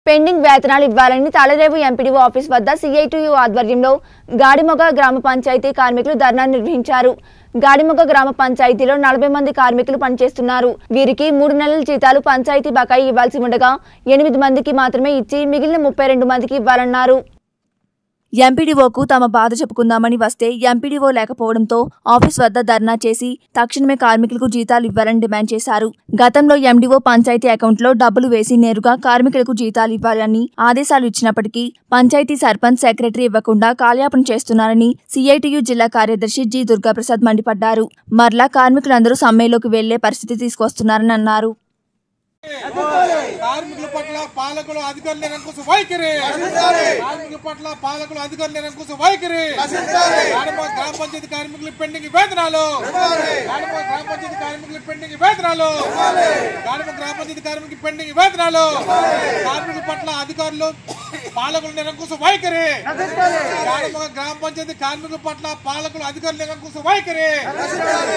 pending వేతనాలు ఇవ్వాలని Tallarevu MPDO office వద్ద సిఐటియు ఆధ్వర్యంలో గాడిమొగ గ్రామ పంచాయతీ కార్మికులు ధర్నా నిర్వహించారు గాడిమొగ గ్రామ పంచాయతీలో నలభై మంది కార్మికులు పనిచేస్తున్నారు వీరికి మూడు నెలల జీతాలు పంచాయతీ బకాయి ఇవ్వాల్సి ఉండగా ఎనిమిది మందికి మాత్రమే ఇచ్చి మిగిలిన ముప్పై రెండు మందికి ఇవ్వాలన్నారు ఎంపీడీఓకు తమ బాధ చెప్పుకుందామని వస్తే ఎంపీడీఓ లేకపోవడంతో ఆఫీస్ వద్ద ధర్నా చేసి తక్షణమే కార్మికులకు జీతాలు ఇవ్వాలని డిమాండ్ చేశారు గతంలో ఎండీఓ పంచాయతీ అకౌంట్లో డబ్బులు వేసి నేరుగా కార్మికులకు జీతాలు ఇవ్వాలని ఆదేశాలు ఇచ్చినప్పటికీ పంచాయతీ సర్పంచ్ సెక్రటరీ ఇవ్వకుండా కాలయాపన చేస్తున్నారని సిఐటియు జిల్లా కార్యదర్శి జి దుర్గాప్రసాద్ మండిపడ్డారు మరలా కార్మికులందరూ సమ్మెలోకి వెళ్లే పరిస్థితి తీసుకొస్తున్నారని అన్నారు కార్మికుల పట్ల పాలకులు అధికారుల నిరంకుశ వైఖరి కార్మికుల పట్ల పాలకులు అధికారుల నిరంకుశ వైఖరి గాడిమ గ్రామ పంచాయతీ కార్మికుల పెండింగ్ వేతనాలు గాడిమ గ్రామ పంచాయతీ కార్మికుల పెండింగ్ వేతనాలు గాడిమ గ్రామ పంచాయతీ కార్మికుల పెండింగ్ వేతనాలు కార్మికుల పట్ల అధికారులు పాలకులు నిరంకుశ వైఖరి గాడిమ గ్రామ పంచాయతీ కార్మికుల పట్ల పాలకులు అధికారుల నిరంకుశ వైఖరి